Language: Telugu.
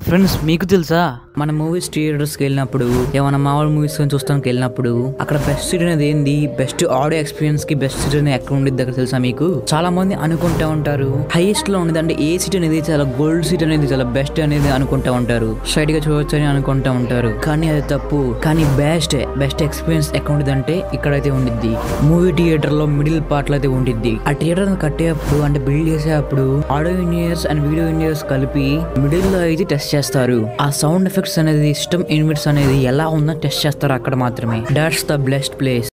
ఫ్రెండ్స్ మీకు తెలుసా మన మూవీస్ థియేటర్స్కి వెళ్ళినప్పుడు ఏమైనా మామూలు మూవీస్ చూస్తానికి వెళ్ళినప్పుడు అక్కడ బెస్ట్ సీట్ అనేది ఏంది బెస్ట్ ఆడియో ఎక్స్పీరియన్స్ కి బెస్ట్ సీట్ అనేది ఎక్కడ ఉండిద్ది అక్కడ తెలుసా మీకు చాలా మంది అనుకుంటా ఉంటారు హైయెస్ట్ లో ఉండేది అంటే ఏ సీట్ అనేది చాలా గోల్డ్ సీట్ అనేది చాలా బెస్ట్ అనేది అనుకుంటా ఉంటారు స్ట్రైట్ గా చూడొచ్చు అని అనుకుంటా ఉంటారు కానీ అది తప్పు కానీ బెస్ట్ బెస్ట్ ఎక్స్పీరియన్స్ ఎక్కడ ఉండిద్ది అంటే ఇక్కడైతే ఉండిద్ది మూవీ థియేటర్ లో మిడిల్ పార్ట్ లో అయితే ఉండిద్ది ఆ థియేటర్ కట్టేటప్పుడు అంటే బిల్డ్ చేసేటప్పుడు audio engineers and video engineers కలిపి మిడిల్ లో అయితే టెస్ట్ చేస్తారు ఆ సౌండ్ ఎఫెక్ట్స్ అనేది సిస్టమ్ ఇన్వర్ట్స్ అనేది ఎలా ఉందో టెస్ట్ చేస్తారు అక్కడ మాత్రమే దాట్స్ ద బెస్ట్ ప్లేస్